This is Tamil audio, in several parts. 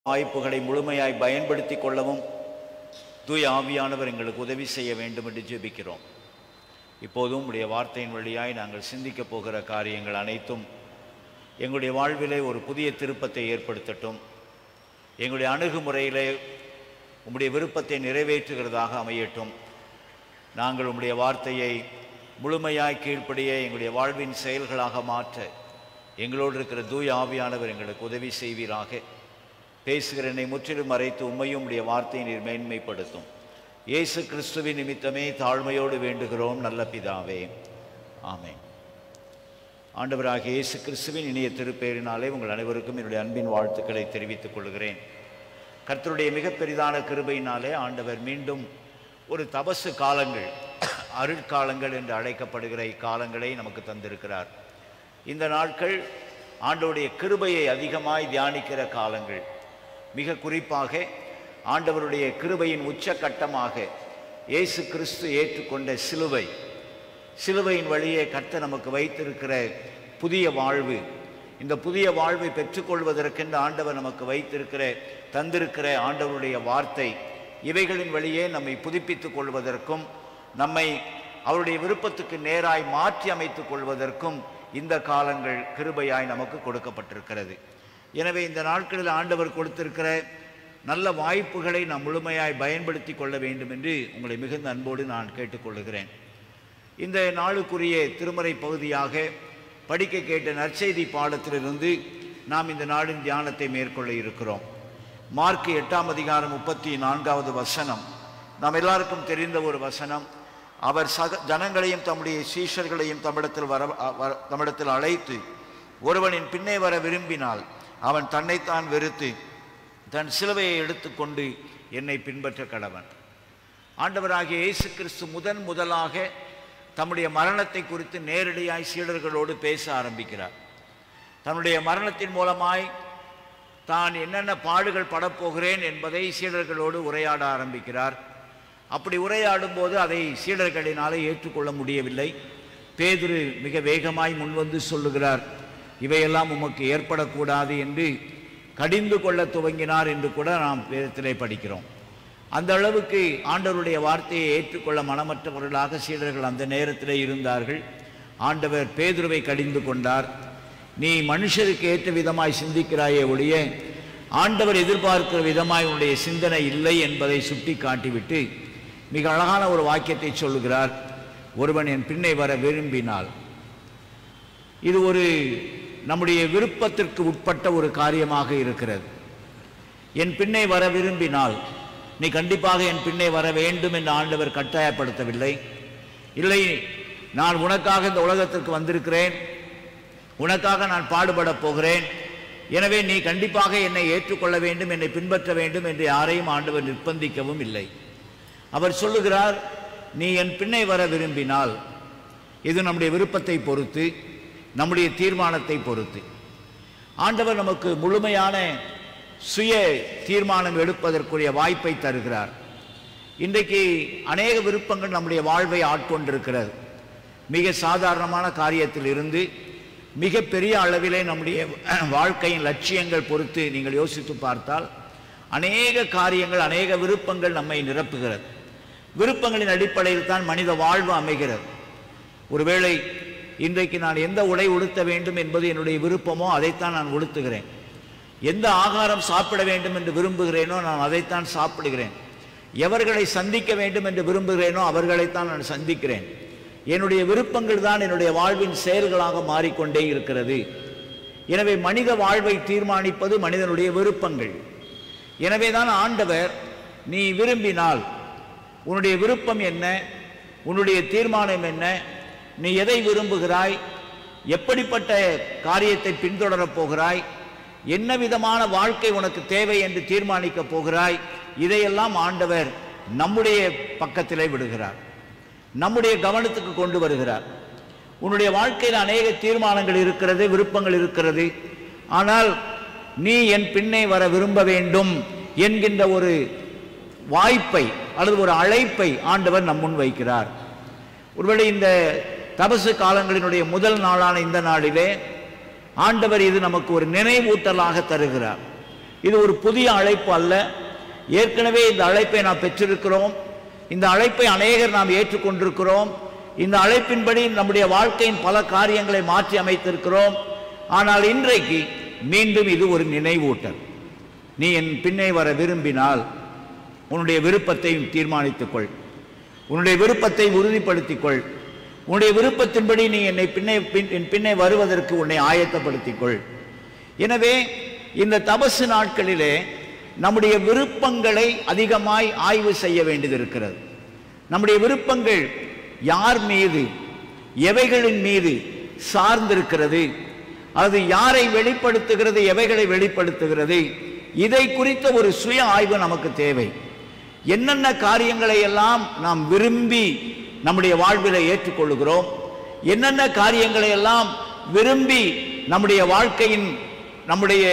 வாய்ப்புகளை முழுமையாய் பயன்படுத்திக் கொள்ளவும் தூய ஆவியானவர் எங்களுக்கு உதவி செய்ய வேண்டும் என்று ஜெபிக்கிறோம் இப்போதும் உடைய வார்த்தையின் வழியாய் நாங்கள் சிந்திக்கப் போகிற காரியங்கள் அனைத்தும் எங்களுடைய வாழ்விலே ஒரு புதிய திருப்பத்தை ஏற்படுத்தட்டும் எங்களுடைய அணுகுமுறையிலே உம்முடைய விருப்பத்தை நிறைவேற்றுகிறதாக அமையட்டும் நாங்கள் உம்முடைய வார்த்தையை முழுமையாய் கீழ்ப்படிய எங்களுடைய வாழ்வின் செயல்களாக மாற்ற எங்களோடு இருக்கிற தூய ஆவியானவர் எங்களுக்கு உதவி செய்வீராக பேசுகிற என்னை முற்றிலும் மறைத்து உம்மையும் உடைய வார்த்தையை நீர் மேன்மைப்படுத்தும் இயேசு கிறிஸ்துவின் நிமித்தமே தாழ்மையோடு வேண்டுகிறோம் நல்ல பிதாவே ஆமென் ஆண்டவராகிய இயேசு கிறிஸ்துவின் இனிய திருப்பேரினாலே உங்கள் அனைவருக்கும் என்னுடைய அன்பின் வாழ்த்துக்களை தெரிவித்துக் கொள்கிறேன் கர்த்தருடைய மிக பெரிதான கிருபையினாலே ஆண்டவர் மீண்டும் ஒரு தபசு காலங்கள் அருட்காலங்கள் என்று அழைக்கப்படுகிற இக்காலங்களை நமக்கு தந்திருக்கிறார் இந்த நாட்கள் ஆண்டவருடைய கிருபையை அதிகமாய் தியானிக்கிற காலங்கள் மிக குறிப்பாக ஆண்டவருடைய கிருபையின் உச்சக்கட்டமாக இயேசு கிறிஸ்து ஏற்றுக்கொண்ட சிலுவை சிலுவையின் வழியே கர்த்தர் நமக்கு வைத்திருக்கிற புதிய வாழ்வு இந்த புதிய வாழ்வை பெற்றுக்கொள்வதற்கென்று ஆண்டவர் நமக்கு வைத்திருக்கிற தந்திருக்கிற ஆண்டவருடைய வார்த்தை இவைகளின் வழியே நம்மை புதுப்பித்துக் கொள்வதற்கும் நம்மை அவருடைய விருப்பத்துக்கு நேராய் மாற்றி அமைத்துக் கொள்வதற்கும் இந்த காலங்கள் கிருபையாய் நமக்கு கொடுக்கப்பட்டிருக்கிறது எனவே இந்த நாட்களில் ஆண்டவர் கொடுத்திருக்கிற நல்ல வாய்ப்புகளை நாம் முழுமையாய் பயன்படுத்தி கொள்ள வேண்டும் என்று உங்களை மிகுந்த அன்போடு நான் கேட்டுக்கொள்கிறேன் இந்த நாளுக்குரிய திருமறை பகுதியாக படிக்க கேட்ட நற்செய்தி பாடத்திலிருந்து நாம் இந்த நாளின் தியானத்தை மேற்கொள்ள இருக்கிறோம் மார்க் எட்டாம் அதிகாரம் முப்பத்தி நான்காவது வசனம் நாம் எல்லாருக்கும் தெரிந்த ஒரு வசனம் அவர் சக ஜனங்களையும் தம்முடைய சீஷர்களையும் தம்மிடத்தில் வர வர- தம்மிடத்தில் அழைத்து ஒருவனின் பின்னே வர விரும்பினால் அவன் தன்னைத்தான் வெறுத்து தன் சிலுவையை எடுத்துக்கொண்டு என்னை பின்பற்ற கடவன் ஆண்டவராகிய இயேசு கிறிஸ்து முதன் முதலாக தம்முடைய மரணத்தை குறித்து நேரடியாய் சீடர்களோடு பேச ஆரம்பிக்கிறார் தன்னுடைய மரணத்தின் மூலமாய் தான் என்னென்ன பாடுகள் படப்போகிறேன் என்பதை சீடர்களோடு உரையாட ஆரம்பிக்கிறார் அப்படி உரையாடும் போது அதை சீடர்களினாலே ஏற்றுக்கொள்ள முடியவில்லை பேதுரு மிக வேகமாய் முன்வந்து சொல்லுகிறார் இவையெல்லாம் உமக்கு ஏற்படக்கூடாது என்று கடிந்து கொள்ள துவங்கினார் என்று கூட நாம் வேதத்திலே படிக்கிறோம் அந்த அளவுக்கு ஆண்டவருடைய வார்த்தையை ஏற்றுக்கொள்ள மனமற்றவர்களாக சீடர்கள் அந்த நேரத்திலே இருந்தார்கள் ஆண்டவர் பேதுருவை கடிந்து கொண்டார் நீ மனுஷருக்கு ஏற்ற விதமாய் சிந்திக்கிறாயே ஒழிய ஆண்டவர் எதிர்பார்க்கிற விதமாய் உன்னுடைய சிந்தனை இல்லை என்பதை சுட்டி காட்டிவிட்டு மிக அழகான ஒரு வாக்கியத்தை சொல்லுகிறார் ஒருவன் என் பின்னே வர விரும்பினால் இது ஒரு நம்முடைய விருப்பத்திற்கு உட்பட்ட ஒரு காரியமாக இருக்கிறது என் பின்னே வர விரும்பினால் நீ கண்டிப்பாக என் பின்னே வர வேண்டும் என்று ஆண்டவர் கட்டாயப்படுத்தவில்லை இல்லை நான் உனக்காக இந்த உலகத்திற்கு வந்திருக்கிறேன் உனக்காக நான் பாடுபடப் போகிறேன் எனவே நீ கண்டிப்பாக என்னை ஏற்றுக்கொள்ள வேண்டும் என்னை பின்பற்ற வேண்டும் என்று யாரையும் ஆண்டவர் நிர்பந்திக்கவும் இல்லை அவர் சொல்லுகிறார் நீ என் பின்னே வர விரும்பினால் இது நம்முடைய விருப்பத்தை பொறுத்து நம்முடைய தீர்மானத்தை பொறுத்து ஆண்டவர் நமக்கு முழுமையான சுய தீர்மானம் எடுப்பதற்குரிய வாய்ப்பை தருகிறார் இன்றைக்கு அநேக விருப்பங்கள் நம்முடைய வாழ்வை ஆட்கொண்டிருக்கிறது மிக சாதாரணமான காரியத்தில் இருந்து மிக பெரிய அளவிலே நம்முடைய வாழ்க்கையின் லட்சியங்கள் பொறுத்து நீங்கள் யோசித்து பார்த்தால் அநேக காரியங்கள் அநேக விருப்பங்கள் நம்மை நிரப்புகிறது விருப்பங்களின் அடிப்படையில் தான் மனித வாழ்வு அமைகிறது ஒருவேளை இன்றைக்கு நான் எந்த உடை உடுத்த வேண்டும் என்பது என்னுடைய விருப்பமோ அதைத்தான் நான் உடுத்துகிறேன் எந்த ஆகாரம் சாப்பிட வேண்டும் என்று விரும்புகிறேனோ நான் அதைத்தான் சாப்பிடுகிறேன் எவர்களை சந்திக்க வேண்டும் என்று விரும்புகிறேனோ அவர்களைத்தான் நான் சந்திக்கிறேன் என்னுடைய விருப்பங்கள் தான் என்னுடைய வாழ்வின் செயல்களாக மாறிக்கொண்டே இருக்கிறது எனவே மனித வாழ்வை தீர்மானிப்பது மனிதனுடைய விருப்பங்கள் எனவே தான் ஆண்டவர் நீ விரும்பினால் உன்னுடைய விருப்பம் என்ன உன்னுடைய தீர்மானம் என்ன நீ எதை விரும்புகிறாய் எப்படிப்பட்ட காரியத்தை பின்தொடரப் போகிறாய் என்ன விதமான வாழ்க்கை உனக்கு தேவை என்று தீர்மானிக்கப் போகிறாய் இதையெல்லாம் ஆண்டவர் நம்முடைய பக்கத்திலே விடுகிறார் நம்முடைய கவனத்துக்கு கொண்டு வருகிறார் உன்னுடைய வாழ்க்கையில் அநேக தீர்மானங்கள் இருக்கிறது விருப்பங்கள் இருக்கிறது ஆனால் நீ என் பின்னே வர விரும்ப வேண்டும் என்கின்ற ஒரு வாய்ப்பை அல்லது ஒரு அழைப்பை ஆண்டவர் நம் முன் வைக்கிறார் ஒருவேளை இந்த தபசு காலங்களினுடைய முதல் நாளான இந்த நாளிலே ஆண்டவர் இது நமக்கு ஒரு நினைவூட்டலாக தருகிறார் இது ஒரு புதிய அழைப்பு அல்ல ஏற்கனவே இந்த அழைப்பை நாம் பெற்றிருக்கிறோம் இந்த அழைப்பை அநேகர் நாம் ஏற்றுக்கொண்டிருக்கிறோம் இந்த அழைப்பின்படி நம்முடைய வாழ்க்கையின் பல காரியங்களை மாற்றி அமைத்திருக்கிறோம் ஆனால் இன்றைக்கு மீண்டும் இது ஒரு நினைவூட்டல் நீ என் பின்னே வர விரும்பினால் உன்னுடைய விருப்பத்தை தீர்மானித்துக் கொள் உன்னுடைய விருப்பத்தை உறுதிப்படுத்திக் கொள் உன்னுடைய விருப்பத்தின்படி நீ என்னை பின்னே பின் என் பின்னே வருவதற்கு உன்னை ஆயத்தப்படுத்திக் கொள் எனவே இந்த தபசு நாட்களிலே நம்முடைய விருப்பங்களை அதிகமாய் ஆய்வு செய்ய வேண்டியது இருக்கிறது நம்முடைய விருப்பங்கள் யார் மீது எவைகளின் மீது சார்ந்திருக்கிறது அது யாரை வெளிப்படுத்துகிறது எவைகளை வெளிப்படுத்துகிறது இதை குறித்த ஒரு சுய ஆய்வு நமக்கு தேவை என்னென்ன காரியங்களை எல்லாம் நாம் விரும்பி நம்முடைய வாழ்வில் ஏற்றுக்கொள்கிறோம் என்னென்ன காரியங்களை எல்லாம் விரும்பி நம்முடைய வாழ்க்கையின் நம்முடைய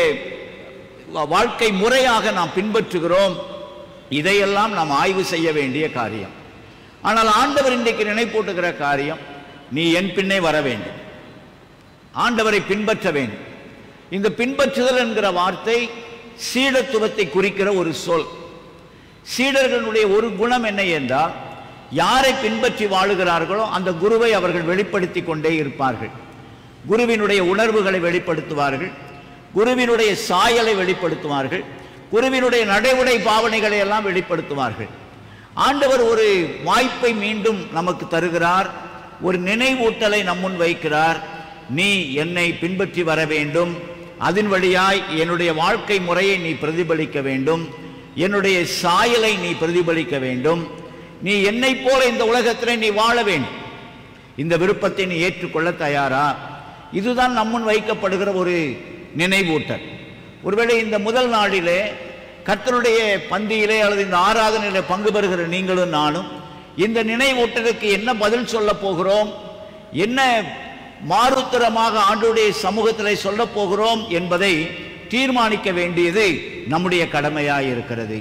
வா- வாழ்க்கை முறையாக நாம் பின்பற்றுகிறோம் இதையெல்லாம் நாம் ஆய்வு செய்ய வேண்டிய காரியம் ஆனால் ஆண்டவர் இன்றைக்கு நினைப்பூட்டுகிற காரியம் நீ என் பின்னே வர வேண்டும் ஆண்டவரை பின்பற்ற வேண்டும் இந்த பின்பற்றுதல் என்கிற வார்த்தை சீடத்துவத்தை குறிக்கிற ஒரு சொல் சீடர்களுடைய ஒரு குணம் என்ன என்றால் யாரை பின்பற்றி வாழுகிறார்களோ அந்த குருவை அவர்கள் வெளிப்படுத்தி கொண்டே இருப்பார்கள் குருவினுடைய உணர்வுகளை வெளிப்படுத்துவார்கள் குருவினுடைய சாயலை வெளிப்படுத்துவார்கள் குருவினுடைய நடைமுறை பாவனைகளை எல்லாம் வெளிப்படுத்துவார்கள் ஆண்டவர் ஒரு வாய்ப்பை மீண்டும் நமக்கு தருகிறார் ஒரு நினைவூட்டலை நம்முன் வைக்கிறார் நீ என்னை பின்பற்றி வர வேண்டும் அதன் வழியாய் என்னுடைய வாழ்க்கை முறையை நீ பிரதிபலிக்க வேண்டும் என்னுடைய சாயலை நீ பிரதிபலிக்க வேண்டும் நீ என்னைப் போல இந்த உலகத்திலே நீ வாழ வேண்டும் இந்த விருப்பத்தை நீ ஏற்றுக்கொள்ள தயாரா இதுதான் நம்முன் வைக்கப்படுகிற ஒரு நினைவூட்டல் ஒருவேளை இந்த முதல் நாளிலே கர்த்தருடைய பந்தியிலே அல்லது இந்த ஆராதனையிலே பங்கு பெறுகிற நீங்களும் நானும் இந்த நினைவூட்டலுக்கு என்ன பதில் சொல்ல போகிறோம் என்ன மாறுத்தரமாக ஆண்டுடைய சமூகத்திலே சொல்ல போகிறோம் என்பதை தீர்மானிக்க வேண்டியது நம்முடைய கடமையாய் இருக்கிறது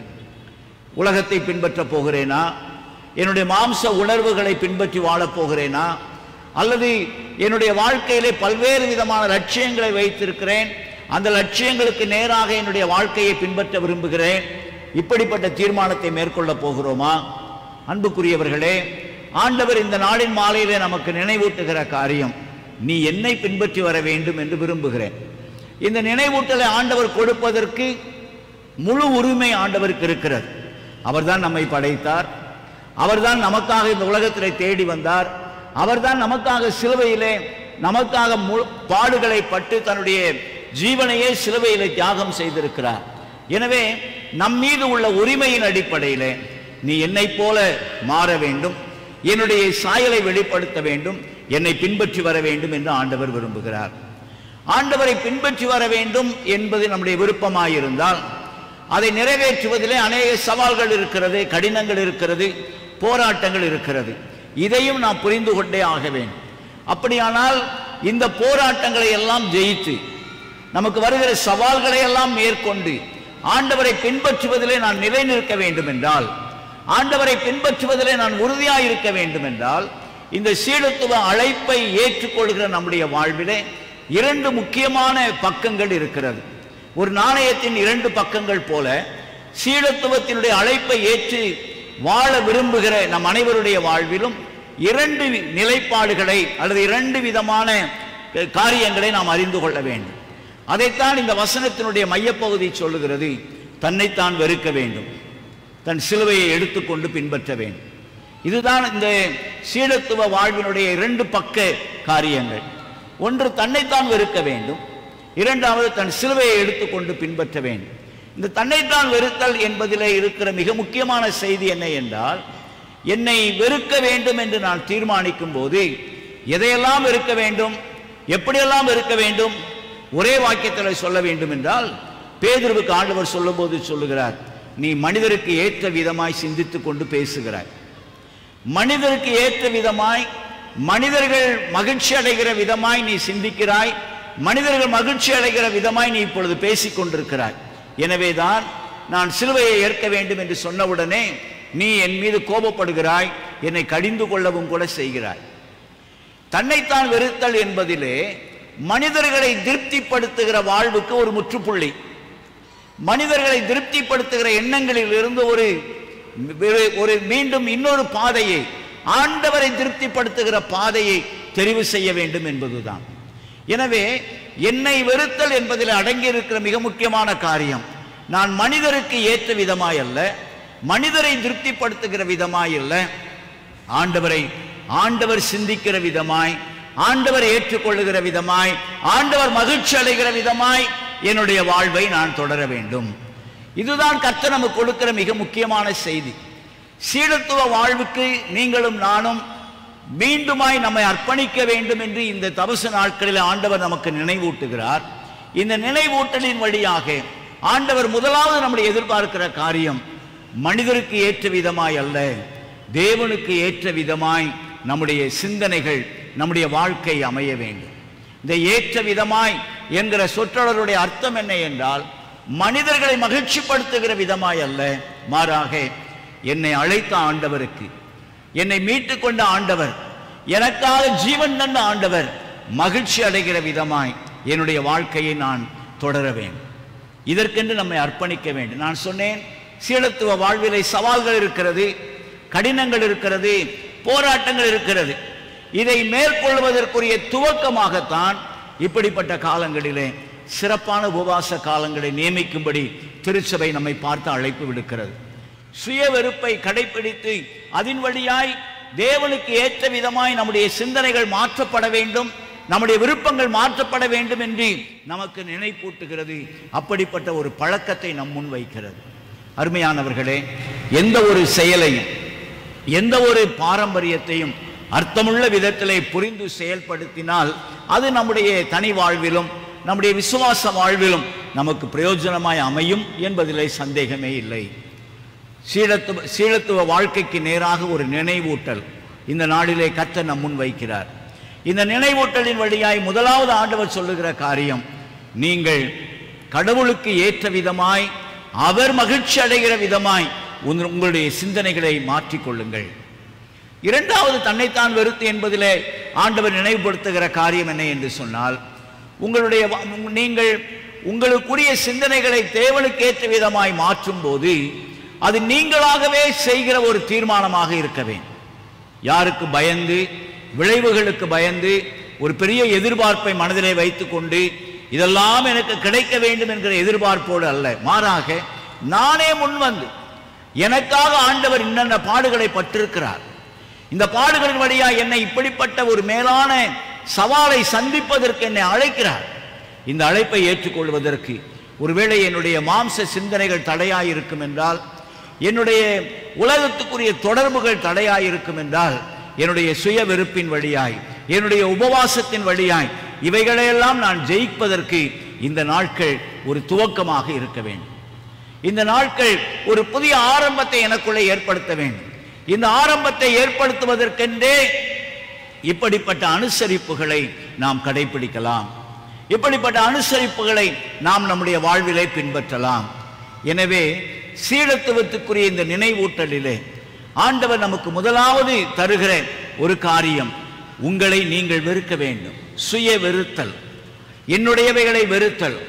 உலகத்தை பின்பற்றப் போகிறேனா என்னுடைய மாம்ச உணர்வுகளை பின்பற்றி வாழப் போகிறேனா அல்லது என்னுடைய வாழ்க்கையிலே பல்வேறு விதமான லட்சியங்களை வைத்திருக்கிறேன் அந்த லட்சியங்களுக்கு நேராக என்னுடைய வாழ்க்கையை பின்பற்ற விரும்புகிறேன் இப்படிப்பட்ட தீர்மானத்தை மேற்கொள்ளப் போகிறோமா அன்புக்குரியவர்களே ஆண்டவர் இந்த நாளின் மாலையிலே நமக்கு நினைவூட்டுகிற காரியம் நீ என்னை பின்பற்றி வர வேண்டும் என்று விரும்புகிறேன் இந்த நினைவூட்டலை ஆண்டவர் கொடுப்பதற்கு முழு உரிமை ஆண்டவருக்கு இருக்கிறது அவர்தான் நம்மை படைத்தார் அவர்தான் நமக்காக இந்த உலகத்திலே தேடி வந்தார் அவர்தான் நமக்காக சிலுவையிலே நமக்காக மு பாடுகளை பட்டு தன்னுடைய ஜீவனையே சிலுவையிலே தியாகம் செய்திருக்கிறார் எனவே நம் மீது உள்ள உரிமையின் அடிப்படையிலே நீ என்னைப் போல மாற வேண்டும் என்னுடைய சாயலை வெளிப்படுத்த வேண்டும் என்னை பின்பற்றி வர வேண்டும் என்று ஆண்டவர் விரும்புகிறார் ஆண்டவரை பின்பற்றி வர வேண்டும் என்பது நம்முடைய விருப்பமாயிருந்தால் அதை நிறைவேற்றுவதிலே அநேக சவால்கள் இருக்கிறது கடினங்கள் இருக்கிறது போராட்டங்கள் இருக்கிறது இதையும் நாம் புரிந்து கொண்டே ஆக வேண்டும் அப்படியானால் இந்த போராட்டங்களை எல்லாம் ஜெயித்து நமக்கு வருகிற சவால்களை எல்லாம் மேற்கொண்டு ஆண்டவரை பின்பற்றுவதிலே நான் நிலைநிற்க வேண்டும் என்றால் ஆண்டவரை பின்பற்றுவதிலே நான் உறுதியாக இருக்க வேண்டும் என்றால் இந்த சீடத்துவ அழைப்பை ஏற்றுக்கொள்கிற நம்முடைய வாழ்விலே இரண்டு முக்கியமான பக்கங்கள் இருக்கிறது ஒரு நாணயத்தின் இரண்டு பக்கங்கள் போல சீடத்துவத்தினுடைய அழைப்பை ஏற்று வாழ விரும்புகிற நம் அனைவருடைய வாழ்விலும் இரண்டு நிலைப்பாடுகளை அல்லது இரண்டு விதமான காரியங்களை நாம் அறிந்து கொள்ள வேண்டும் அதைத்தான் இந்த வசனத்தினுடைய மையப்பகுதி சொல்லுகிறது தன்னைத்தான் வெறுக்க வேண்டும் தன் சிலுவையை எடுத்துக்கொண்டு பின்பற்ற வேண்டும் இதுதான் இந்த சீடத்துவ வாழ்வினுடைய இரண்டு பக்க காரியங்கள் ஒன்று தன்னைத்தான் வெறுக்க வேண்டும் இரண்டாவது தன் சிலுவையை எடுத்துக்கொண்டு பின்பற்ற வேண்டும் இந்த தன்னைத்தான் வெறுத்தல் என்பதிலே இருக்கிற மிக முக்கியமான செய்தி என்ன என்றால் என்னை வெறுக்க வேண்டும் என்று நான் தீர்மானிக்கும் போது எதையெல்லாம் வெறுக்க வேண்டும் எப்படியெல்லாம் வெறுக்க வேண்டும் ஒரே வாக்கியத்தில் சொல்ல வேண்டும் என்றால் பேதுருவுக்கு ஆண்டவர் சொல்லும்போது சொல்லுகிறார் நீ மனிதருக்கு ஏற்ற விதமாய் சிந்தித்துக் கொண்டு பேசுகிறாய் மனிதருக்கு ஏற்ற விதமாய் மனிதர்கள் மகிழ்ச்சி அடைகிற விதமாய் நீ சிந்திக்கிறாய் மனிதர்கள் மகிழ்ச்சி அடைகிற விதமாய் நீ இப்பொழுது பேசிக் கொண்டிருக்கிறாய் எனவேதான் நான் சிலுவையை ஏற்க வேண்டும் என்று சொன்னவுடனே நீ என் மீது கோபப்படுகிறாய் என்னை கடிந்து கொள்ளவும் கூட செய்கிறாய் தன்னைத்தான் வெறுத்தல் என்பதிலே மனிதர்களை திருப்திப்படுத்துகிற வாழ்வுக்கு ஒரு முற்றுப்புள்ளி மனிதர்களை திருப்திப்படுத்துகிற எண்ணங்களில் இருந்து ஒரு ஒரு- ஒரு மீண்டும் இன்னொரு பாதையை ஆண்டவரை திருப்திப்படுத்துகிற பாதையை தெரிவு செய்ய வேண்டும் என்பதுதான் எனவே என்னை வெறுத்தல் என்பதில் அடங்கியிருக்கிற மிக முக்கியமான காரியம் நான் மனிதருக்கு ஏற்ற விதமாய் அல்ல மனிதரை திருப்திப்படுத்துகிற விதமாய் அல்ல ஆண்டவரை ஆண்டவர் சிந்திக்கிற விதமாய் ஆண்டவர் ஏற்றுக்கொள்ளுகிற விதமாய் ஆண்டவர் மகிழ்ச்சி அடைகிற விதமாய் என்னுடைய வாழ்வை நான் தொடர வேண்டும் இதுதான் கர்த்தர் நமக்கு கொடுக்கிற மிக முக்கியமான செய்தி சீடத்துவ வாழ்வுக்கு நீங்களும் நானும் மீண்டுமாய் நம்மை அர்ப்பணிக்க வேண்டும் என்று இந்த தபசு நாட்களில் ஆண்டவர் நமக்கு நினைவூட்டுகிறார் இந்த நினைவூட்டலின் வழியாக ஆண்டவர் முதலாவது நம்முடைய எதிர்பார்க்கிற காரியம் மனிதருக்கு ஏற்ற விதமாய் அல்ல தேவனுக்கு ஏற்ற விதமாய் நம்முடைய சிந்தனைகள் நம்முடைய வாழ்க்கை அமைய வேண்டும் இந்த ஏற்ற விதமாய் என்கிற சொற்றொடருடைய அர்த்தம் என்ன என்றால் மனிதர்களை மகிழ்ச்சிப்படுத்துகிற விதமாய் அல்ல மாறாக என்னை அழைத்த ஆண்டவருக்கு என்னை மீட்டுக் கொண்ட ஆண்டவர் எனக்காக ஜீவன் தந்த ஆண்டவர் மகிழ்ச்சி அடைகிற விதமாய் என்னுடைய வாழ்க்கையை நான் தொடர வேண்டும் இதற்கென்று நம்மை அர்ப்பணிக்க வேண்டும் நான் சொன்னேன் சீலத்துவ வாழ்விலை சவால்கள் இருக்கிறது கடினங்கள் இருக்கிறது போராட்டங்கள் இருக்கிறது இதை மேற்கொள்வதற்குரிய துவக்கமாகத்தான் இப்படிப்பட்ட காலங்களிலே சிறப்பான உபவாச காலங்களை நியமிக்கும்படி திருச்சபை நம்மை பார்த்து அழைப்பு விடுக்கிறது சுய வெறுப்பை கடைபிடித்து அதன் வழியாய் தேவனுக்கு ஏற்ற விதமாய் நம்முடைய சிந்தனைகள் மாற்றப்பட வேண்டும் நம்முடைய விருப்பங்கள் மாற்றப்பட வேண்டும் என்று நமக்கு நினைப்பூட்டுகிறது அப்படிப்பட்ட ஒரு பழக்கத்தை நம் முன் வைக்கிறது அருமையானவர்களே எந்த ஒரு செயலையும் எந்த ஒரு பாரம்பரியத்தையும் அர்த்தமுள்ள விதத்திலே புரிந்து செயல்படுத்தினால் அது நம்முடைய தனி வாழ்விலும் நம்முடைய விசுவாச வாழ்விலும் நமக்கு பிரயோஜனமாய் அமையும் என்பதிலே சந்தேகமே இல்லை சீலத்துவ சீலத்துவ வாழ்க்கைக்கு நேராக ஒரு நினைவூட்டல் இந்த நாளிலே கர்த்தர் நம் முன் வைக்கிறார் இந்த நினைவூட்டலின் வழியாய் முதலாவது ஆண்டவர் சொல்லுகிற காரியம் நீங்கள் கடவுளுக்கு ஏற்ற விதமாய் அவர் மகிழ்ச்சி அடைகிற விதமாய் உங்க- உங்களுடைய சிந்தனைகளை மாற்றிக்கொள்ளுங்கள் இரண்டாவது தன்னைத்தான் வெறுத்து என்பதிலே ஆண்டவர் நினைவுபடுத்துகிற காரியம் என்ன என்று சொன்னால் உங்களுடைய வா- உங்க- நீங்கள் உங்களுக்குரிய சிந்தனைகளை தேவனுக்கு ஏற்ற விதமாய் மாற்றும் போது அது நீங்களாகவே செய்கிற ஒரு தீர்மானமாக இருக்க வேண்டும் யாருக்கு பயந்து விளைவுகளுக்கு பயந்து ஒரு பெரிய எதிர்பார்ப்பை மனதிலே வைத்துக்கொண்டு இதெல்லாம் எனக்கு கிடைக்க வேண்டும் என்கிற எதிர்பார்ப்போடு அல்ல மாறாக நானே முன் வந்து எனக்காக ஆண்டவர் இன்னென்ன பாடுகளை பட்டிருக்கிறார் இந்த பாடுகளின் வழியா என்னை இப்படிப்பட்ட ஒரு மேலான சவாலை சந்திப்பதற்கு என்னை அழைக்கிறார் இந்த அழைப்பை ஏற்றுக்கொள்வதற்கு ஒருவேளை என்னுடைய மாம்ச சிந்தனைகள் தடையாயிருக்கும் என்றால் என்னுடைய உலகத்துக்குரிய தொடர்புகள் தடையாயிருக்கும் என்றால் என்னுடைய சுய வெறுப்பின் வழியாய் என்னுடைய உபவாசத்தின் வழியாய் இவைகளையெல்லாம் நான் ஜெயிப்பதற்கு இந்த நாட்கள் ஒரு துவக்கமாக இருக்க வேண்டும் இந்த நாட்கள் ஒரு புதிய ஆரம்பத்தை எனக்குள்ளே ஏற்படுத்த வேண்டும் இந்த ஆரம்பத்தை ஏற்படுத்துவதற்கென்றே இப்படிப்பட்ட அனுசரிப்புகளை நாம் கடைபிடிக்கலாம் இப்படிப்பட்ட அனுசரிப்புகளை நாம் நம்முடைய வாழ்விலே பின்பற்றலாம் எனவே சீடத்துவத்துக்குரிய இந்த நினைவூட்டலிலே ஆண்டவர் நமக்கு முதலாவது தருகிற ஒரு காரியம் உங்களை நீங்கள் வெறுக்க வேண்டும் சுய வெறுத்தல் என்னுடையவைகளை வெறுத்தல்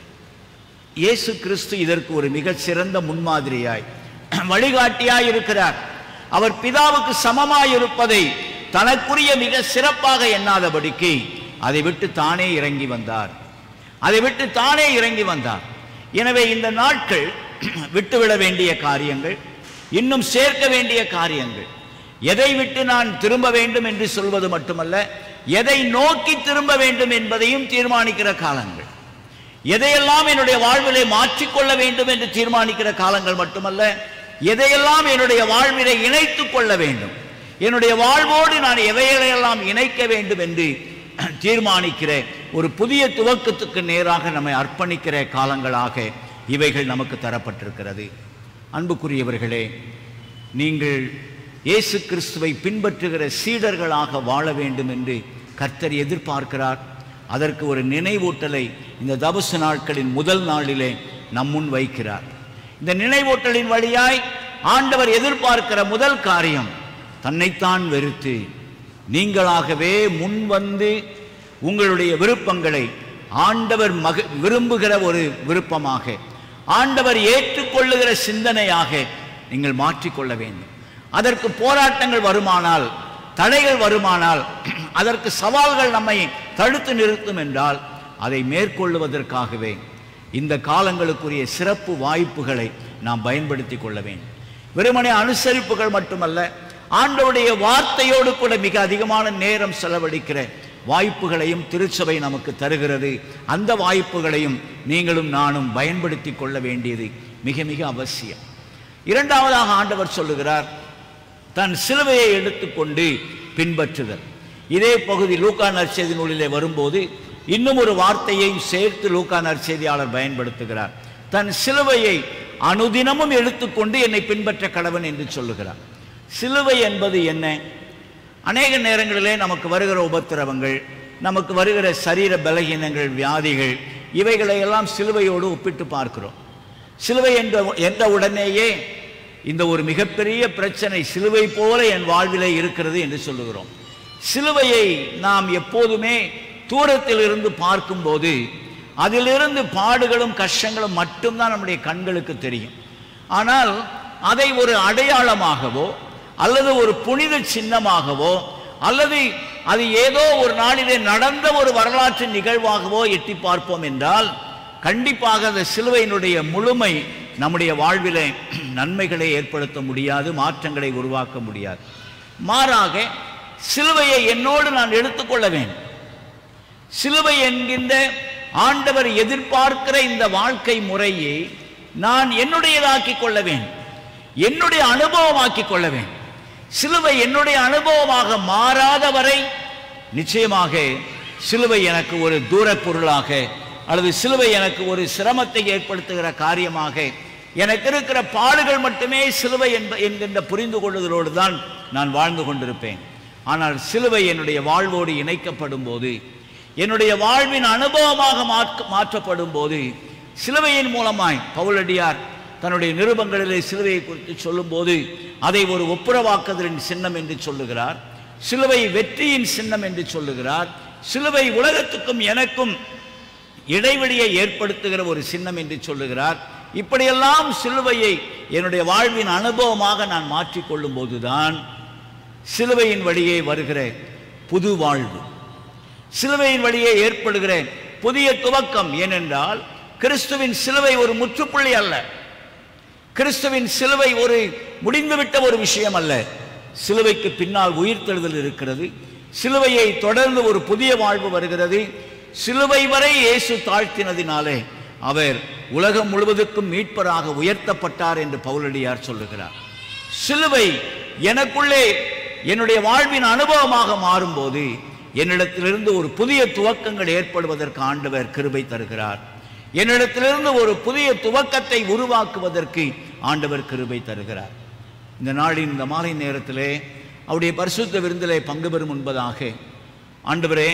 இயேசு கிறிஸ்து இதற்கு ஒரு மிகச் சிறந்த முன்மாதிரியாய் வழிகாட்டியாய் இருக்கிறார் அவர் பிதாவுக்கு சமமாய் இருப்பதை தனக்குரிய மிக சிறப்பாக எண்ணாதபடிக்கு அதை விட்டு தானே இறங்கி வந்தார் அதை விட்டு தானே இறங்கி வந்தார் எனவே இந்த நாட்கள் விட்டுவிட வேண்டிய காரியங்கள் இன்னும் சேர்க்க வேண்டிய காரியங்கள் எதை விட்டு நான் திரும்ப வேண்டும் என்று சொல்வது மட்டுமல்ல எதை நோக்கி திரும்ப வேண்டும் என்பதையும் தீர்மானிக்கிற காலங்கள் எதையெல்லாம் என்னுடைய வாழ்விலே மாற்றிக்கொள்ள வேண்டும் என்று தீர்மானிக்கிற காலங்கள் மட்டுமல்ல எதையெல்லாம் என்னுடைய வாழ்விலே இணைத்துக் கொள்ள வேண்டும் என்னுடைய வாழ்வோடு நான் எவைகளையெல்லாம் இணைக்க வேண்டும் என்று தீர்மானிக்கிற ஒரு புதிய துவக்கத்துக்கு நேராக நம்மை அர்ப்பணிக்கிற காலங்களாக இவைகள் நமக்கு தரப்பட்டிருக்கிறது அன்புக்குரியவர்களே நீங்கள் இயேசு கிறிஸ்துவை பின்பற்றுகிற சீடர்களாக வாழ வேண்டும் என்று கர்த்தர் எதிர்பார்க்கிறார் அதற்கு ஒரு நினைவூட்டலை இந்த தபசு நாட்களின் முதல் நாளிலே நம் முன் வைக்கிறார் இந்த நினைவூட்டலின் வழியாய் ஆண்டவர் எதிர்பார்க்கிற முதல் காரியம் தன்னைத்தான் வெறுத்து நீங்களாகவே முன் வந்து உங்களுடைய விருப்பங்களை ஆண்டவர் மக விரும்புகிற ஒரு விருப்பமாக ஆண்டவர் ஏற்றுக்கொள்ளுகிற சிந்தனையாக நீங்கள் மாற்றிக்கொள்ள வேண்டும் அதற்கு போராட்டங்கள் வருமானால் தடைகள் வருமானால் அதற்கு சவால்கள் நம்மை தடுத்து நிறுத்தும் என்றால் அதை மேற்கொள்ளுவதற்காகவே இந்த காலங்களுக்குரிய சிறப்பு வாய்ப்புகளை நாம் பயன்படுத்தி கொள்ள வேண்டும் வெறுமனே அனுசரிப்புகள் மட்டுமல்ல ஆண்டவருடைய வார்த்தையோடு கூட மிக அதிகமான நேரம் செலவழிக்கிற வாய்ப்புகளையும் திருச்சபை நமக்கு தருகிறது அந்த வாய்ப்புகளையும் நீங்களும் நானும் பயன்படுத்தி கொள்ள வேண்டியது மிக மிக அவசியம் இரண்டாவதாக ஆண்டவர் சொல்லுகிறார் தன் சிலுவையை எடுத்துக்கொண்டு பின்பற்றுதல் இதே பகுதி லூக்கா நற்செய்தி நூலிலே வரும்போது இன்னும் ஒரு வார்த்தையையும் சேர்த்து லூக்கா நற்செய்தியாளர் பயன்படுத்துகிறார் தன் சிலுவையை அனுதினமும் எடுத்துக்கொண்டு என்னை பின்பற்ற கடவன் என்று சொல்லுகிறார் சிலுவை என்பது என்ன அநேக நேரங்களிலே நமக்கு வருகிற உபத்திரவங்கள் நமக்கு வருகிற சரீர பலகீனங்கள் வியாதிகள் இவைகளை எல்லாம் சிலுவையோடு ஒப்பிட்டு பார்க்கிறோம் சிலுவை என்ற என்ற உடனேயே இந்த ஒரு மிகப்பெரிய பிரச்சனை சிலுவை போல என் வாழ்விலே இருக்கிறது என்று சொல்லுகிறோம் சிலுவையை நாம் எப்போதுமே தூரத்தில் இருந்து பார்க்கும்போது அதிலிருந்து பாடுகளும் கஷ்டங்களும் மட்டும்தான் நம்முடைய கண்களுக்கு தெரியும் ஆனால் அதை ஒரு அடையாளமாகவோ அல்லது ஒரு புனித சின்னமாகவோ அல்லது அது ஏதோ ஒரு நாளிலே நடந்த ஒரு வரலாற்று நிகழ்வாகவோ எட்டி பார்ப்போம் என்றால் கண்டிப்பாக அந்த சிலுவையினுடைய முழுமை நம்முடைய வாழ்விலே நன்மைகளை ஏற்படுத்த முடியாது மாற்றங்களை உருவாக்க முடியாது மாறாக சிலுவையை என்னோடு நான் எடுத்துக்கொள்ள வேண்டும் சிலுவை என்கின்ற ஆண்டவர் எதிர்பார்க்கிற இந்த வாழ்க்கை முறையை நான் என்னுடையதாக்கிக் கொள்ள வேண்டும் என்னுடைய அனுபவமாக்கிக் கொள்ள வேண்டும் சிலுவை என்னுடைய அனுபவமாக மாறாத வரை நிச்சயமாக சிலுவை எனக்கு ஒரு தூரப் பொருளாக அல்லது சிலுவை எனக்கு ஒரு சிரமத்தை ஏற்படுத்துகிற காரியமாக எனக்கு இருக்கிற பாடுகள் மட்டுமே சிலுவை என்ப என்கின்ற புரிந்து கொள்ளுதலோடு தான் நான் வாழ்ந்து கொண்டிருப்பேன் ஆனால் சிலுவை என்னுடைய வாழ்வோடு இணைக்கப்படும் போது என்னுடைய வாழ்வின் அனுபவமாக மாற்ற மாற்றப்படும் போது சிலுவையின் மூலமாய் பவுலடியார் தன்னுடைய நிருபங்களிலே சிலுவையை குறித்து சொல்லும்போது அதை ஒரு ஒப்புரவாக்குதலின் சின்னம் என்று சொல்லுகிறார் சிலுவை வெற்றியின் சின்னம் என்று சொல்லுகிறார் சிலுவை உலகத்துக்கும் எனக்கும் இடைவெளியை ஏற்படுத்துகிற ஒரு சின்னம் என்று சொல்லுகிறார் இப்படியெல்லாம் சிலுவையை என்னுடைய வாழ்வின் அனுபவமாக நான் மாற்றிக்கொள்ளும் போதுதான் சிலுவையின் வழியே வருகிற புது வாழ்வு சிலுவையின் வழியே ஏற்படுகிற புதிய துவக்கம் ஏனென்றால் கிறிஸ்துவின் சிலுவை ஒரு முற்றுப்புள்ளி அல்ல கிறிஸ்துவின் சிலுவை ஒரு முடிந்துவிட்ட ஒரு விஷயம் அல்ல சிலுவைக்கு பின்னால் உயிர்த்தெழுதல் இருக்கிறது சிலுவையை தொடர்ந்து ஒரு புதிய வாழ்வு வருகிறது சிலுவை வரை இயேசு தாழ்த்தினதினாலே அவர் உலகம் முழுவதுக்கும் மீட்பராக உயர்த்தப்பட்டார் என்று பவுலடியார் சொல்லுகிறார் சிலுவை எனக்குள்ளே என்னுடைய வாழ்வின் அனுபவமாக மாறும்போது என்னிடத்திலிருந்து ஒரு புதிய துவக்கங்கள் ஏற்படுவதற்கு ஆண்டவர் கிருபை தருகிறார் என்னிடத்திலிருந்து ஒரு புதிய துவக்கத்தை உருவாக்குவதற்கு ஆண்டவர் கிருபை தருகிறார் இந்த நாளின் இந்த மாலை நேரத்திலே அவருடைய பரிசுத்த விருந்திலே பங்கு பெறும் முன்பதாக ஆண்டவரே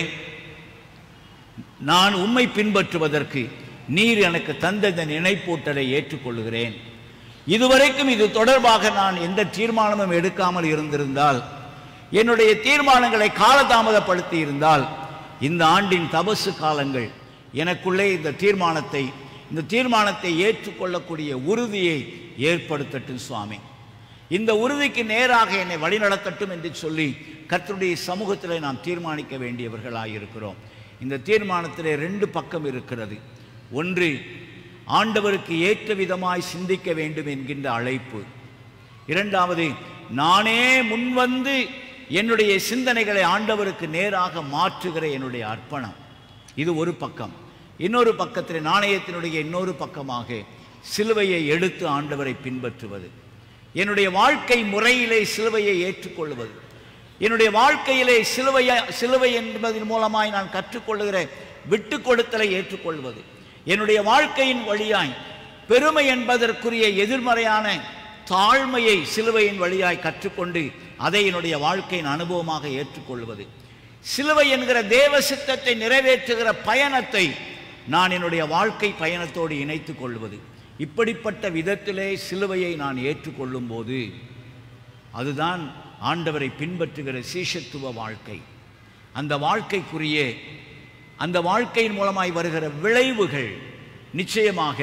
நான் உம்மை பின்பற்றுவதற்கு நீர் எனக்கு தந்த இந்த நினைப்பூட்டலை ஏற்றுக்கொள்கிறேன் இதுவரைக்கும் இது தொடர்பாக நான் எந்த தீர்மானமும் எடுக்காமல் இருந்திருந்தால் என்னுடைய தீர்மானங்களை காலதாமதப்படுத்தி இருந்தால் இந்த ஆண்டின் தபசு காலங்கள் எனக்குள்ளே இந்த தீர்மானத்தை இந்த தீர்மானத்தை ஏற்றுக்கொள்ளக்கூடிய உறுதியை ஏற்படுத்தட்டும் சுவாமி இந்த உறுதிக்கு நேராக என்னை வழிநடத்தட்டும் என்று சொல்லி கர்த்தருடைய சமூகத்தில் நாம் தீர்மானிக்க வேண்டியவர்களாயிருக்கிறோம் இந்த தீர்மானத்திலே ரெண்டு பக்கம் இருக்கிறது ஒன்று ஆண்டவருக்கு ஏற்ற விதமாய் சிந்திக்க வேண்டும் என்கின்ற அழைப்பு இரண்டாவது நானே முன்வந்து என்னுடைய சிந்தனைகளை ஆண்டவருக்கு நேராக மாற்றுகிற என்னுடைய அர்ப்பணம் இது ஒரு பக்கம் இன்னொரு பக்கத்தில் நாணயத்தினுடைய இன்னொரு பக்கமாக சிலுவையை எடுத்து ஆண்டவரை பின்பற்றுவது என்னுடைய வாழ்க்கை முறையிலே சிலுவையை ஏற்றுக்கொள்வது என்னுடைய வாழ்க்கையிலே சிலுவைய சிலுவை என்பதன் மூலமாய் நான் கற்றுக்கொள்ளுகிற விட்டு கொடுத்தலை ஏற்றுக்கொள்வது என்னுடைய வாழ்க்கையின் வழியாய் பெருமை என்பதற்குரிய எதிர்மறையான தாழ்மையை சிலுவையின் வழியாய் கற்றுக்கொண்டு அதை என்னுடைய வாழ்க்கையின் அனுபவமாக ஏற்றுக்கொள்வது சிலுவை என்கிற தேவ சித்தத்தை நிறைவேற்றுகிற பயணத்தை நான் என்னுடைய வாழ்க்கை பயணத்தோடு இணைத்துக் கொள்வது இப்படிப்பட்ட விதத்திலே சிலுவையை நான் ஏற்றுக்கொள்ளும் போது அதுதான் ஆண்டவரை பின்பற்றுகிற சீஷத்துவ வாழ்க்கை அந்த வாழ்க்கைக்குரிய அந்த வாழ்க்கையின் மூலமாய் வருகிற விளைவுகள் நிச்சயமாக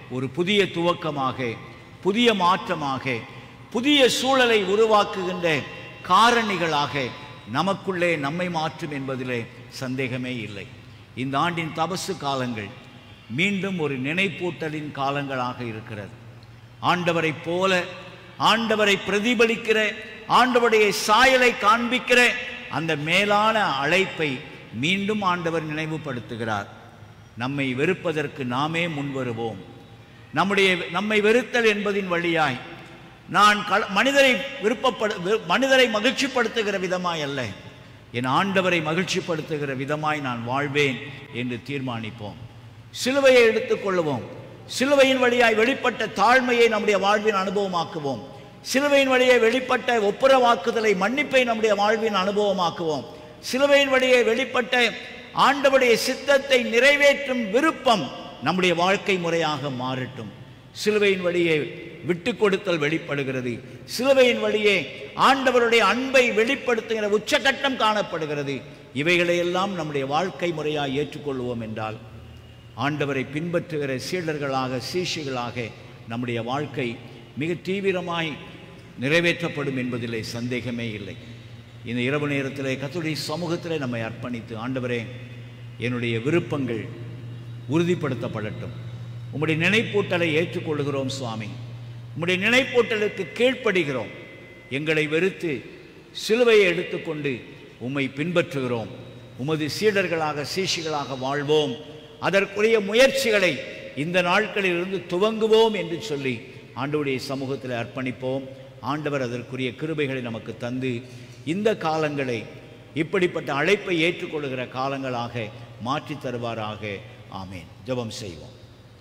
ஒரு புதிய துவக்கமாக புதிய மாற்றமாக புதிய சூழலை உருவாக்குகின்ற காரணிகளாக நமக்குள்ளே நம்மை மாற்றும் என்பதிலே சந்தேகமே இல்லை இந்த ஆண்டின் தபசு காலங்கள் மீண்டும் ஒரு நினைப்பூட்டலின் காலங்களாக இருக்கிறது ஆண்டவரைப் போல ஆண்டவரை பிரதிபலிக்கிற ஆண்டவருடைய சாயலை காண்பிக்கிற அந்த மேலான அழைப்பை மீண்டும் ஆண்டவர் நினைவுபடுத்துகிறார் நம்மை வெறுப்பதற்கு நாமே முன்வருவோம் நம்முடைய நம்மை வெறுத்தல் என்பதின் வழியாய் நான் க மனிதரை விருப்பப்படு வி- மனிதரை மகிழ்ச்சிப்படுத்துகிற விதமாய் அல்ல என் ஆண்டவரை மகிழ்ச்சிப்படுத்துகிற விதமாய் நான் வாழ்வேன் என்று தீர்மானிப்போம் சிலுவையை எடுத்துக்கொள்ளுவோம் சிலுவையின் வழியாய் வெளிப்பட்ட தாழ்மையை நம்முடைய வாழ்வின் அனுபவமாக்குவோம் சிலுவையின் வழியே வெளிப்பட்ட ஒப்புரவாக்குதலை மன்னிப்பை நம்முடைய வாழ்வின் அனுபவமாக்குவோம் சிலுவையின் வழியே வெளிப்பட்ட ஆண்டவருடைய சித்தத்தை நிறைவேற்றும் விருப்பம் நம்முடைய வாழ்க்கை முறையாக மாறட்டும் சிலுவையின் வழியே விட்டு கொடுத்தல் வெளிப்படுகிறது சிலுவையின் வழியே ஆண்டவருடைய அன்பை வெளிப்படுத்துகிற உச்சகட்டம் காணப்படுகிறது இவைகளையெல்லாம் நம்முடைய வாழ்க்கை முறையாக ஏற்றுக்கொள்வோம் என்றால் ஆண்டவரை பின்பற்றுகிற சீடர்களாக சீஷிகளாக நம்முடைய வாழ்க்கை மிக தீவிரமாய் நிறைவேற்றப்படும் என்பதிலே சந்தேகமே இல்லை இந்த இரவு நேரத்திலே கத்துடைய சமூகத்திலே நம்மை அர்ப்பணித்து ஆண்டவரே என்னுடைய விருப்பங்கள் உறுதிப்படுத்தப்படட்டும் உம்முடைய நினைப்பூட்டலை ஏற்றுக்கொள்கிறோம் சுவாமி உம்முடைய நினைப்பூட்டலுக்கு கீழ்ப்படுகிறோம் எங்களை வெறுத்து சிலுவையை எடுத்துக்கொண்டு உம்மை பின்பற்றுகிறோம் உமது சீடர்களாக சீஷிகளாக வாழ்வோம் அதற்குரிய முயற்சிகளை இந்த நாட்களிலிருந்து துவங்குவோம் என்று சொல்லி ஆண்டவருடைய சமூகத்தில் அர்ப்பணிப்போம் ஆண்டவர் அதற்குரிய கிருபைகளை நமக்கு தந்து இந்த காலங்களை இப்படிப்பட்ட அழைப்பை ஏற்றுக்கொள்கிற காலங்களாக மாற்றித் தருவாராக ஆமேன் ஜெபம் செய்வோம்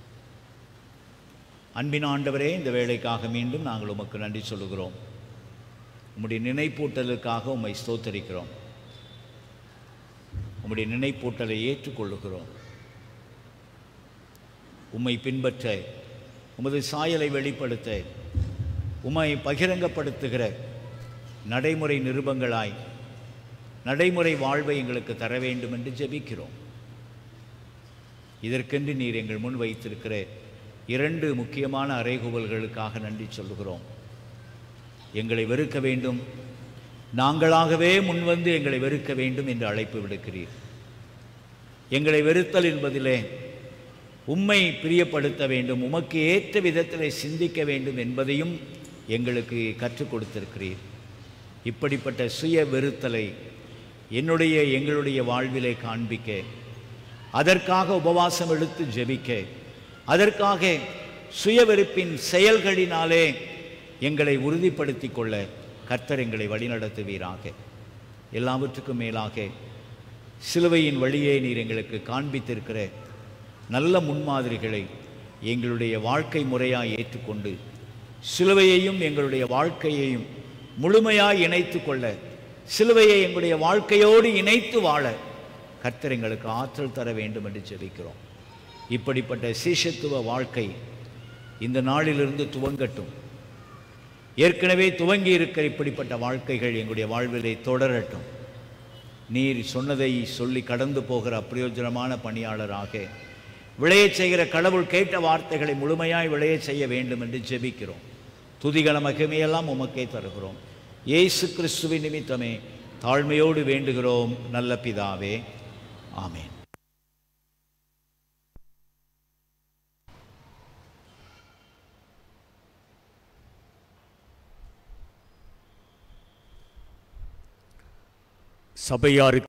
அன்பின் ஆண்டவரே இந்த வேலைக்காக மீண்டும் நாங்கள் உமக்கு நன்றி சொல்லுகிறோம் உம்முடைய நினைப்பூட்டலுக்காக உம்மை ஸ்தோத்தரிக்கிறோம் உம்முடைய நினைப்பூட்டலை ஏற்றுக்கொள்ளுகிறோம் உம்மை பின்பற்ற உமது சாயலை வெளிப்படுத்த உம்மை பகிரங்கப்படுத்துகிற நடைமுறை நிருபங்களாய் நடைமுறை வாழ்வை எங்களுக்கு தர வேண்டும் என்று ஜெபிக்கிறோம் இதற்கென்று நீர் எங்கள் முன் வைத்திருக்கிற இரண்டு முக்கியமான அறைகூவல்களுக்காக நன்றி சொல்லுகிறோம் எங்களை வெறுக்க வேண்டும் நாங்களாகவே முன்வந்து எங்களை வெறுக்க வேண்டும் என்று அழைப்பு விடுக்கிறீர் எங்களை வெறுத்தல் என்பதிலே உம்மை பிரியப்படுத்த வேண்டும் உமக்கு ஏற்ற விதத்திலே சிந்திக்க வேண்டும் என்பதையும் எங்களுக்கு கற்றுக் கொடுத்திருக்கிறீர் இப்படிப்பட்ட சுய வெறுத்தலை என்னுடைய எங்களுடைய வாழ்விலே காண்பிக்க அதற்காக உபவாசம் எடுத்து ஜெபிக்க அதற்காக சுய வெறுப்பின் செயல்களினாலே எங்களை உறுதிப்படுத்திக் கொள்ள கர்த்தர் எங்களை வழிநடத்துவீராக எல்லாவற்றுக்கும் மேலாக சிலுவையின் வழியே நீர் எங்களுக்கு காண்பித்திருக்கிற நல்ல முன்மாதிரிகளை எங்களுடைய வாழ்க்கை முறையாய் ஏற்றுக்கொண்டு சிலுவையையும் எங்களுடைய வாழ்க்கையையும் முழுமையாய் இணைத்து கொள்ள சிலுவையை எங்களுடைய வாழ்க்கையோடு இணைத்து வாழ கர்த்தர் எங்களுக்கு ஆற்றல் தர வேண்டும் என்று ஜெபிக்கிறோம் இப்படிப்பட்ட சீஷத்துவ வாழ்க்கை இந்த நாளிலிருந்து துவங்கட்டும் ஏற்கனவே துவங்கி இருக்கிற இப்படிப்பட்ட வாழ்க்கைகள் எங்களுடைய வாழ்விலே தொடரட்டும் நீர் சொன்னதை சொல்லி கடந்து போகிற அப்பிரயோஜனமான பணியாளராக விளையச் செய்கிற கடவுள் கேட்ட வார்த்தைகளை முழுமையாய் விளையச் செய்ய வேண்டும் என்று ஜெபிக்கிறோம் துதிகள மகிமையெல்லாம் உமக்கே தருகிறோம் இயேசு கிறிஸ்துவின் நிமித்தமே தாழ்மையோடு வேண்டுகிறோம் நல்ல பிதாவே ஆமென் சபையாருக்கு